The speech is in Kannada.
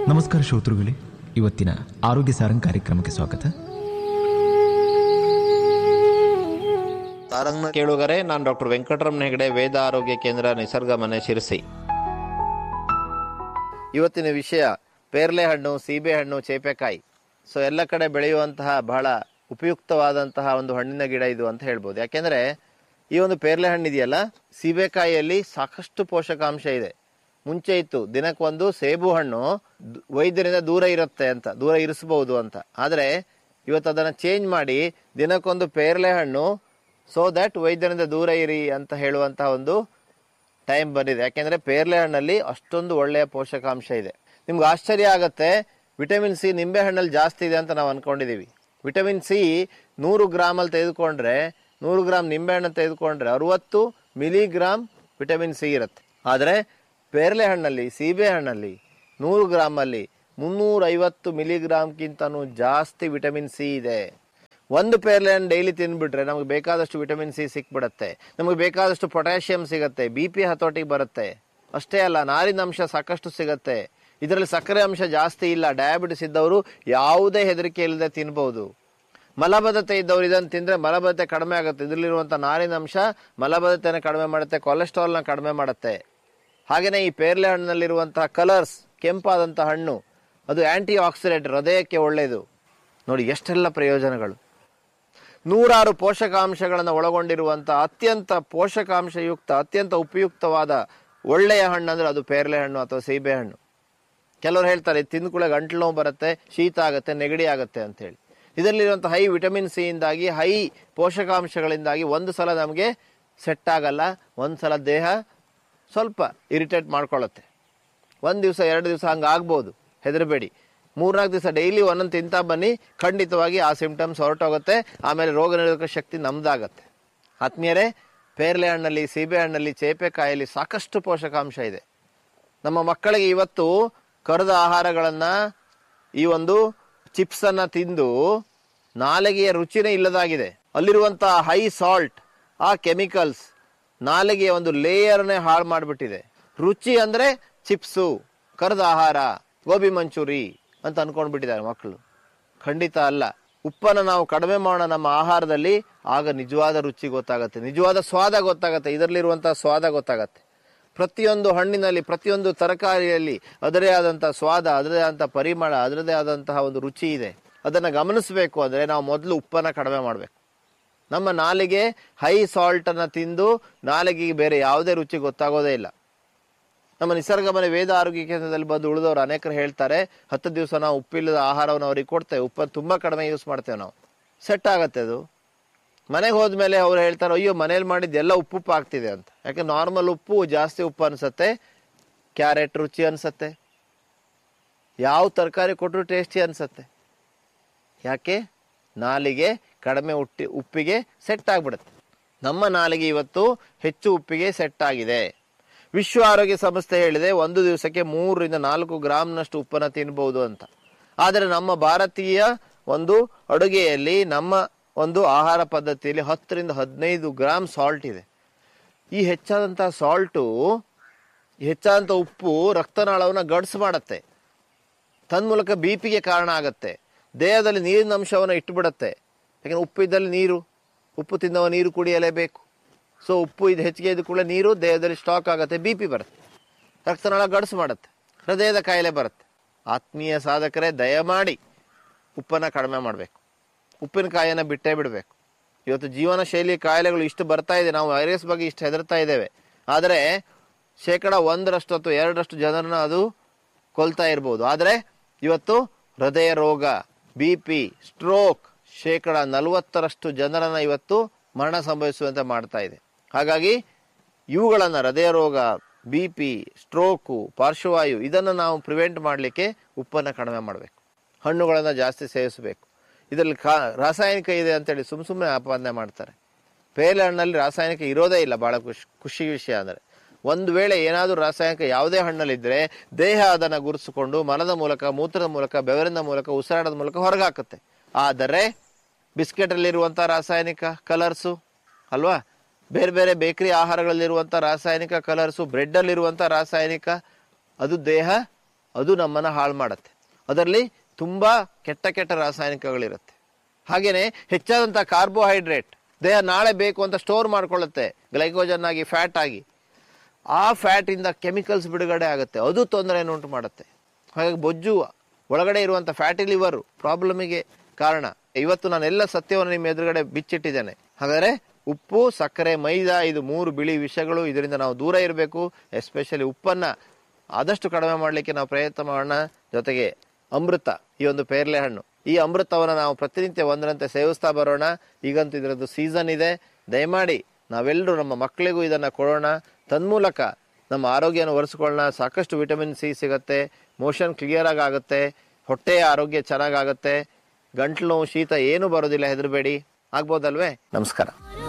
ನಮಸ್ಕಾರ ಶ್ರೋತೃಗಳೇ ಇವತ್ತಿನ ಆರೋಗ್ಯ ಸಾರಂಗ್ ಕಾರ್ಯಕ್ರಮಕ್ಕೆ ಸ್ವಾಗತ ತಾರಂಗ್ನ ಕೇಳುಗರೆ ನಾನು ಡಾಕ್ಟರ್ ವೆಂಕಟರಮಣ ಹೆಗಡೆ ವೇದ ಆರೋಗ್ಯ ಕೇಂದ್ರ ನಿಸರ್ಗ ಮನೆ ಶಿರಸಿ ಇವತ್ತಿನ ವಿಷಯ ಪೇರ್ಲೆ ಹಣ್ಣು ಸೀಬೆ ಹಣ್ಣು ಚೇಪೆಕಾಯಿ ಸೊ ಎಲ್ಲ ಕಡೆ ಬೆಳೆಯುವಂತಹ ಬಹಳ ಉಪಯುಕ್ತವಾದಂತಹ ಒಂದು ಹಣ್ಣಿನ ಗಿಡ ಇದು ಅಂತ ಹೇಳ್ಬೋದು ಯಾಕೆಂದ್ರೆ ಈ ಒಂದು ಪೇರ್ಲೆ ಹಣ್ಣು ಇದೆಯಲ್ಲ ಸೀಬೆಕಾಯಿಯಲ್ಲಿ ಸಾಕಷ್ಟು ಪೋಷಕಾಂಶ ಇದೆ ಮುಂಚೆ ಇತ್ತು ದಿನಕ್ಕೊಂದು ಸೇಬು ಹಣ್ಣು ದ್- ವೈದ್ಯರಿಂದ ದೂರ ಇರುತ್ತೆ ಅಂತ ದೂರ ಇರಿಸಬಹುದು ಅಂತ ಆದ್ರೆ ಇವತ್ತು ಅದನ್ನ ಚೇಂಜ್ ಮಾಡಿ ದಿನಕ್ಕೊಂದು ಪೇರ್ಲೆ ಹಣ್ಣು ಸೊ ದಟ್ ವೈದ್ಯರಿಂದ ದೂರ ಇರಿ ಅಂತ ಹೇಳುವಂತಹ ಒಂದು ಟೈಮ್ ಬಂದಿದೆ ಯಾಕೆಂದ್ರೆ ಪೇರ್ಲೆ ಹಣ್ಣಲ್ಲಿ ಅಷ್ಟೊಂದು ಒಳ್ಳೆಯ ಪೋಷಕಾಂಶ ಇದೆ ನಿಮ್ಗೆ ಆಶ್ಚರ್ಯ ಆಗತ್ತೆ ವಿಟಮಿನ್ ಸಿ ನಿಂಬೆ ಹಣ್ಣಲ್ಲಿ ಜಾಸ್ತಿ ಇದೆ ಅಂತ ನಾವು ಅನ್ಕೊಂಡಿದೀವಿ ವಿಟಮಿನ್ ಸಿ ನೂರು ಗ್ರಾಮಲ್ಲಿ ತೆಗೆದುಕೊಂಡ್ರೆ ನೂರು ಗ್ರಾಮ್ ನಿಂಬೆ ಹಣ್ಣು ತೆಗೆದುಕೊಂಡ್ರೆ ಅರವತ್ತು ಮಿಲಿಗ್ರಾಮ್ ವಿಟಮಿನ್ ಸಿ ಇರುತ್ತೆ ಆದರೆ ಪೇರ್ಲೆ ಹಣ್ಣಲ್ಲಿ ಸೀಬೆ ಹಣ್ಣಲ್ಲಿ ನೂರು ಗ್ರಾಮಲ್ಲಿ ಮುನ್ನೂರ ಐವತ್ತು ಮಿಲಿಗ್ರಾಮ್ಗಿಂತನೂ ಜಾಸ್ತಿ ವಿಟಮಿನ್ ಸಿ ಇದೆ ಒಂದು ಪೇರ್ಲೆ ಹಣ್ಣು ಡೈಲಿ ತಿಂದ್ಬಿಟ್ರೆ ನಮಗೆ ಬೇಕಾದಷ್ಟು ವಿಟಮಿನ್ ಸಿ ಸಿಕ್ಬಿಡುತ್ತೆ ನಮಗೆ ಬೇಕಾದಷ್ಟು ಪೊಟ್ಯಾಷಿಯಂ ಸಿಗುತ್ತೆ ಬಿ ಪಿ ಹತೋಟಿಗೆ ಬರುತ್ತೆ ಅಷ್ಟೇ ಅಲ್ಲ ನಾರಿನ ಅಂಶ ಸಾಕಷ್ಟು ಸಿಗುತ್ತೆ ಇದರಲ್ಲಿ ಸಕ್ಕರೆ ಅಂಶ ಜಾಸ್ತಿ ಇಲ್ಲ ಡಯಾಬಿಟಿಸ್ ಇದ್ದವರು ಯಾವುದೇ ಹೆದರಿಕೆ ಇಲ್ಲದೆ ತಿನ್ಬಹುದು ಮಲಬದ್ಧತೆ ಇದ್ದವರು ಇದನ್ನು ತಿಂದ್ರೆ ಮಲಬದ್ಧತೆ ಕಡಿಮೆ ಆಗುತ್ತೆ ಇದರಲ್ಲಿರುವಂಥ ನಾರಿನ ಅಂಶ ಮಲಬದ್ಧತೆನ ಕಡಿಮೆ ಮಾಡುತ್ತೆ ಕೊಲೆಸ್ಟ್ರಾಲ್ನ ಕಡಿಮೆ ಮಾಡುತ್ತೆ ಹಾಗೆಯೇ ಈ ಪೇರ್ಲೆ ಹಣ್ಣಿನಲ್ಲಿರುವಂತಹ ಕಲರ್ಸ್ ಕೆಂಪಾದಂತಹ ಹಣ್ಣು ಅದು ಆಂಟಿ ಆಕ್ಸಿಡೆಂಟ್ ಹೃದಯಕ್ಕೆ ಒಳ್ಳೆಯದು ನೋಡಿ ಎಷ್ಟೆಲ್ಲ ಪ್ರಯೋಜನಗಳು ನೂರಾರು ಪೋಷಕಾಂಶಗಳನ್ನು ಒಳಗೊಂಡಿರುವಂತಹ ಅತ್ಯಂತ ಪೋಷಕಾಂಶಯುಕ್ತ ಅತ್ಯಂತ ಉಪಯುಕ್ತವಾದ ಒಳ್ಳೆಯ ಹಣ್ಣು ಅಂದ್ರೆ ಅದು ಪೇರ್ಲೆ ಹಣ್ಣು ಅಥವಾ ಸೀಬೆ ಹಣ್ಣು ಕೆಲವರು ಹೇಳ್ತಾರೆ ತಿಂದ್ಕೂಳೆ ಗಂಟ್ಲು ನೋವು ಬರುತ್ತೆ ಶೀತ ಆಗುತ್ತೆ ನೆಗಡಿ ಆಗುತ್ತೆ ಅಂತ ಹೇಳಿ ಇದರಲ್ಲಿರುವಂಥ ಹೈ ವಿಟಮಿನ್ ಸಿ ಇಂದಾಗಿ ಹೈ ಪೋಷಕಾಂಶಗಳಿಂದಾಗಿ ಒಂದು ಸಲ ನಮಗೆ ಸೆಟ್ ಆಗಲ್ಲ ಒಂದು ಸಲ ದೇಹ ಸ್ವಲ್ಪ ಇರಿಟೇಟ್ ಮಾಡ್ಕೊಳ್ಳುತ್ತೆ ಒಂದು ದಿವಸ ಎರಡು ದಿವಸ ಹಂಗೆ ಆಗ್ಬೋದು ಹೆದರಬೇಡಿ ಮೂರ್ನಾಲ್ಕು ದಿವಸ ಡೈಲಿ ಒಂದೊಂದು ತಿಂತಾ ಬನ್ನಿ ಖಂಡಿತವಾಗಿ ಆ ಸಿಂಪ್ಟಮ್ಸ್ ಹೊರಟೋಗುತ್ತೆ ಆಮೇಲೆ ರೋಗ ನಿರೋಧಕ ಶಕ್ತಿ ನಮ್ದಾಗತ್ತೆ ಆತ್ಮೀಯರೇ ಪೇರ್ಲೆ ಹಣ್ಣಲ್ಲಿ ಸೀಬೆ ಹಣ್ಣಲ್ಲಿ ಚೇಪೆಕಾಯಲ್ಲಿ ಸಾಕಷ್ಟು ಪೋಷಕಾಂಶ ಇದೆ ನಮ್ಮ ಮಕ್ಕಳಿಗೆ ಇವತ್ತು ಕರೆದ ಆಹಾರಗಳನ್ನ ಈ ಒಂದು ಚಿಪ್ಸ್ ಅನ್ನ ತಿಂದು ನಾಲಿಗೆಯ ರುಚಿನೇ ಇಲ್ಲದಾಗಿದೆ ಅಲ್ಲಿರುವಂತಹ ಹೈ ಸಾಲ್ಟ್ ಆ ಕೆಮಿಕಲ್ಸ್ ನಾಲಿಗೆಯ ಒಂದು ಲೇಯರ್ನೇ ಹಾಳು ಮಾಡಿಬಿಟ್ಟಿದೆ ರುಚಿ ಅಂದ್ರೆ ಚಿಪ್ಸು ಕರೆದ ಆಹಾರ ಗೋಬಿ ಮಂಚೂರಿ ಅಂತ ಅನ್ಕೊಂಡ್ಬಿಟ್ಟಿದ್ದಾರೆ ಮಕ್ಕಳು ಖಂಡಿತ ಅಲ್ಲ ಉಪ್ಪನ್ನು ನಾವು ಕಡಿಮೆ ಮಾಡೋಣ ನಮ್ಮ ಆಹಾರದಲ್ಲಿ ಆಗ ನಿಜವಾದ ರುಚಿ ಗೊತ್ತಾಗತ್ತೆ ನಿಜವಾದ ಸ್ವಾದ ಗೊತ್ತಾಗತ್ತೆ ಇದರಲ್ಲಿರುವಂತಹ ಸ್ವಾದ ಗೊತ್ತಾಗತ್ತೆ ಪ್ರತಿಯೊಂದು ಹಣ್ಣಿನಲ್ಲಿ ಪ್ರತಿಯೊಂದು ತರಕಾರಿಯಲ್ಲಿ ಅದರದೇ ಆದಂತಹ ಸ್ವಾದ ಅದರದೇ ಆದಂತಹ ಪರಿಮಳ ಅದರದೇ ಆದಂತಹ ಒಂದು ರುಚಿ ಇದೆ ಅದನ್ನು ಗಮನಿಸಬೇಕು ಅಂದ್ರೆ ನಾವು ಮೊದಲು ಉಪ್ಪನ್ನ ಕಡಿಮೆ ಮಾಡಬೇಕು ನಮ್ಮ ನಾಲಿಗೆ ಹೈ ಸಾಲ್ಟ್ ಅನ್ನ ತಿಂದು ನಾಲಿಗೆಗೆ ಬೇರೆ ಯಾವುದೇ ರುಚಿ ಗೊತ್ತಾಗೋದೇ ಇಲ್ಲ ನಮ್ಮ ನಿಸರ್ಗ ಮನೆ ವೇದ ಆರೋಗ್ಯ ಕೇಂದ್ರದಲ್ಲಿ ಬಂದು ಉಳಿದವರು ಅನೇಕರು ಹೇಳ್ತಾರೆ ಹತ್ತು ದಿವಸ ನಾವು ಉಪ್ಪಿಲ್ಲದ ಆಹಾರವನ್ನು ಅವ್ರಿಗೆ ಕೊಡ್ತೇವೆ ಉಪ್ಪನ್ನು ತುಂಬಾ ಕಡಿಮೆ ಯೂಸ್ ಮಾಡ್ತೇವೆ ನಾವು ಸೆಟ್ ಆಗತ್ತೆ ಅದು ಮನೆಗೆ ಹೋದ್ಮೇಲೆ ಅವ್ರು ಹೇಳ್ತಾರೆ ಅಯ್ಯೋ ಮನೇಲಿ ಮಾಡಿದ್ದು ಎಲ್ಲ ಉಪ್ಪು ಉಪ್ಪು ಆಗ್ತಿದೆ ಅಂತ ಯಾಕೆ ನಾರ್ಮಲ್ ಉಪ್ಪು ಜಾಸ್ತಿ ಉಪ್ಪು ಅನ್ಸತ್ತೆ ಕ್ಯಾರೆಟ್ ರುಚಿ ಅನ್ಸತ್ತೆ ಯಾವ ತರಕಾರಿ ಕೊಟ್ಟರು ಟೇಸ್ಟಿ ಅನ್ಸತ್ತೆ ಯಾಕೆ ನಾಲಿಗೆ ಕಡಿಮೆ ಉಟ್ಟಿ ಉಪ್ಪಿಗೆ ಸೆಟ್ ಆಗ್ಬಿಡುತ್ತೆ ನಮ್ಮ ನಾಲಿಗೆ ಇವತ್ತು ಹೆಚ್ಚು ಉಪ್ಪಿಗೆ ಸೆಟ್ ಆಗಿದೆ ವಿಶ್ವ ಆರೋಗ್ಯ ಸಂಸ್ಥೆ ಹೇಳಿದೆ ಒಂದು ದಿವಸಕ್ಕೆ ಮೂರರಿಂದ ನಾಲ್ಕು ಗ್ರಾಮ್ನಷ್ಟು ಉಪ್ಪನ್ನು ತಿನ್ಬಹುದು ಅಂತ ಆದರೆ ನಮ್ಮ ಭಾರತೀಯ ಒಂದು ಅಡುಗೆಯಲ್ಲಿ ನಮ್ಮ ಒಂದು ಆಹಾರ ಪದ್ಧತಿಯಲ್ಲಿ ಹತ್ತರಿಂದ ಹದಿನೈದು ಗ್ರಾಮ್ ಸಾಲ್ಟ್ ಇದೆ ಈ ಹೆಚ್ಚಾದಂತಹ ಸಾಲ್ಟು ಹೆಚ್ಚಾದಂಥ ಉಪ್ಪು ರಕ್ತನಾಳವನ್ನು ಗಡ್ಸ್ ಮಾಡತ್ತೆ ತನ್ಮೂಲಕ ಬಿ ಪಿಗೆ ಕಾರಣ ಆಗತ್ತೆ ದೇಹದಲ್ಲಿ ನೀರಿನ ಅಂಶವನ್ನು ಇಟ್ಟುಬಿಡತ್ತೆ ಯಾಕಂದ್ರೆ ಉಪ್ಪು ಇದ್ದಲ್ಲಿ ನೀರು ಉಪ್ಪು ತಿಂದವ ನೀರು ಕುಡಿಯಲೇಬೇಕು ಸೊ ಉಪ್ಪು ಇದು ಹೆಚ್ಚಿಗೆ ಇದ್ದ ಕೂಡಲೇ ನೀರು ದೇಹದಲ್ಲಿ ಸ್ಟಾಕ್ ಆಗುತ್ತೆ ಬಿ ಪಿ ಬರುತ್ತೆ ರಕ್ತನಾಳ ಗಡ್ಸು ಮಾಡುತ್ತೆ ಹೃದಯದ ಕಾಯಿಲೆ ಬರುತ್ತೆ ಆತ್ಮೀಯ ಸಾಧಕರೇ ದಯಮಾಡಿ ಉಪ್ಪನ್ನು ಕಡಿಮೆ ಮಾಡಬೇಕು ಉಪ್ಪಿನಕಾಯಿಯನ್ನು ಬಿಟ್ಟೇ ಬಿಡಬೇಕು ಇವತ್ತು ಜೀವನ ಶೈಲಿ ಕಾಯಿಲೆಗಳು ಇಷ್ಟು ಬರ್ತಾ ಇದೆ ನಾವು ವೈರಸ್ ಬಗ್ಗೆ ಇಷ್ಟು ಹೆದರ್ತಾ ಇದ್ದೇವೆ ಆದರೆ ಶೇಕಡ ಒಂದರಷ್ಟು ಅಥವಾ ಎರಡರಷ್ಟು ಜನರನ್ನ ಅದು ಕೊಲ್ತಾ ಇರ್ಬೋದು ಆದರೆ ಇವತ್ತು ಹೃದಯ ರೋಗ ಬಿ ಪಿ ಸ್ಟ್ರೋಕ್ ಶೇಕಡ ನಲವತ್ತರಷ್ಟು ಜನರನ್ನ ಇವತ್ತು ಮರಣ ಸಂಭವಿಸುವಂತೆ ಮಾಡ್ತಾ ಇದೆ ಹಾಗಾಗಿ ಇವುಗಳನ್ನ ಹೃದಯ ರೋಗ ಬಿ ಪಿ ಸ್ಟ್ರೋಕು ಪಾರ್ಶ್ವವಾಯು ಇದನ್ನು ನಾವು ಪ್ರಿವೆಂಟ್ ಮಾಡಲಿಕ್ಕೆ ಉಪ್ಪನ್ನು ಕಡಿಮೆ ಮಾಡಬೇಕು ಹಣ್ಣುಗಳನ್ನು ಜಾಸ್ತಿ ಸೇವಿಸಬೇಕು ಇದರಲ್ಲಿ ಕಾ ರಾಸಾಯನಿಕ ಇದೆ ಅಂತೇಳಿ ಸುಮ್ಮ ಸುಮ್ಮನೆ ಆಪಾದನೆ ಮಾಡ್ತಾರೆ ಪೇಲೆ ಹಣ್ಣಲ್ಲಿ ರಾಸಾಯನಿಕ ಇರೋದೇ ಇಲ್ಲ ಬಹಳ ಖುಷಿ ಖುಷಿ ವಿಷಯ ಅಂದರೆ ಒಂದು ವೇಳೆ ಏನಾದರೂ ರಾಸಾಯನಿಕ ಯಾವುದೇ ಹಣ್ಣಲ್ಲಿದ್ದರೆ ದೇಹ ಅದನ್ನು ಗುರುತಿಸಿಕೊಂಡು ಮಲದ ಮೂಲಕ ಮೂತ್ರದ ಮೂಲಕ ಬೆವರಿನ ಮೂಲಕ ಉಸಿರಾಟದ ಮೂಲಕ ಹೊರಗೆ ಹಾಕುತ್ತೆ ಆದರೆ ಬಿಸ್ಕೆಟ್ ಅಲ್ಲಿರುವಂತಹ ರಾಸಾಯನಿಕ ಕಲರ್ಸು ಅಲ್ವಾ ಬೇರೆ ಬೇರೆ ಬೇಕರಿ ಆಹಾರಗಳಲ್ಲಿರುವಂಥ ರಾಸಾಯನಿಕ ಕಲರ್ಸು ಬ್ರೆಡ್ ಅಲ್ಲಿರುವಂಥ ರಾಸಾಯನಿಕ ಅದು ದೇಹ ಅದು ನಮ್ಮನ್ನ ಹಾಳು ಮಾಡುತ್ತೆ ಅದರಲ್ಲಿ ತುಂಬಾ ಕೆಟ್ಟ ಕೆಟ್ಟ ರಾಸಾಯನಿಕಗಳಿರುತ್ತೆ ಹಾಗೇನೆ ಹೆಚ್ಚಾದಂತಹ ಕಾರ್ಬೋಹೈಡ್ರೇಟ್ ದೇಹ ನಾಳೆ ಬೇಕು ಅಂತ ಸ್ಟೋರ್ ಮಾಡ್ಕೊಳ್ಳುತ್ತೆ ಗ್ಲೈಕೋಜನ್ ಆಗಿ ಫ್ಯಾಟ್ ಆಗಿ ಆ ಫ್ಯಾಟ್ ಇಂದ ಕೆಮಿಕಲ್ಸ್ ಬಿಡುಗಡೆ ಆಗುತ್ತೆ ಅದು ತೊಂದರೆಯನ್ನು ಉಂಟು ಮಾಡುತ್ತೆ ಹಾಗಾಗಿ ಬೊಜ್ಜು ಒಳಗಡೆ ಇರುವಂತ ಫ್ಯಾಟಿ ಲಿವರ್ ಪ್ರಾಬ್ಲಮಿಗೆ ಕಾರಣ ಇವತ್ತು ನಾನು ಎಲ್ಲ ಸತ್ಯವನ್ನು ನಿಮ್ಮ ಎದುರುಗಡೆ ಬಿಚ್ಚಿಟ್ಟಿದ್ದೇನೆ ಹಾಗಾದ್ರೆ ಉಪ್ಪು ಸಕ್ಕರೆ ಮೈದಾ ಇದು ಮೂರು ಬಿಳಿ ವಿಷಗಳು ಇದರಿಂದ ನಾವು ದೂರ ಇರಬೇಕು ಎಸ್ಪೆಷಲಿ ಉಪ್ಪನ್ನ ಆದಷ್ಟು ಕಡಿಮೆ ಮಾಡಲಿಕ್ಕೆ ನಾವು ಪ್ರಯತ್ನ ಮಾಡೋಣ ಜೊತೆಗೆ ಅಮೃತ ಈ ಒಂದು ಪೇರ್ಲೆ ಹಣ್ಣು ಈ ಅಮೃತವನ್ನು ನಾವು ಪ್ರತಿನಿತ್ಯ ಒಂದರಂತೆ ಸೇವಿಸ್ತಾ ಬರೋಣ ಈಗಂತೂ ಇದರದ್ದು ಸೀಸನ್ ಇದೆ ದಯಮಾಡಿ ನಾವೆಲ್ಲರೂ ನಮ್ಮ ಮಕ್ಕಳಿಗೂ ಇದನ್ನ ಕೊಡೋಣ ತನ್ಮೂಲಕ ನಮ್ಮ ಆರೋಗ್ಯನ ಒರೆಸ್ಕೊಳ್ಳೋಣ ಸಾಕಷ್ಟು ವಿಟಮಿನ್ ಸಿ ಸಿಗುತ್ತೆ ಮೋಷನ್ ಕ್ಲಿಯರ್ ಆಗಿ ಆಗುತ್ತೆ ಹೊಟ್ಟೆಯ ಆರೋಗ್ಯ ಚೆನ್ನಾಗಾಗುತ್ತೆ ಗಂಟ್ಲು ನೋವು ಶೀತ ಏನು ಬರೋದಿಲ್ಲ ಹೆದರಬೇಡಿ ಆಗ್ಬೋದಲ್ವೇ ನಮಸ್ಕಾರ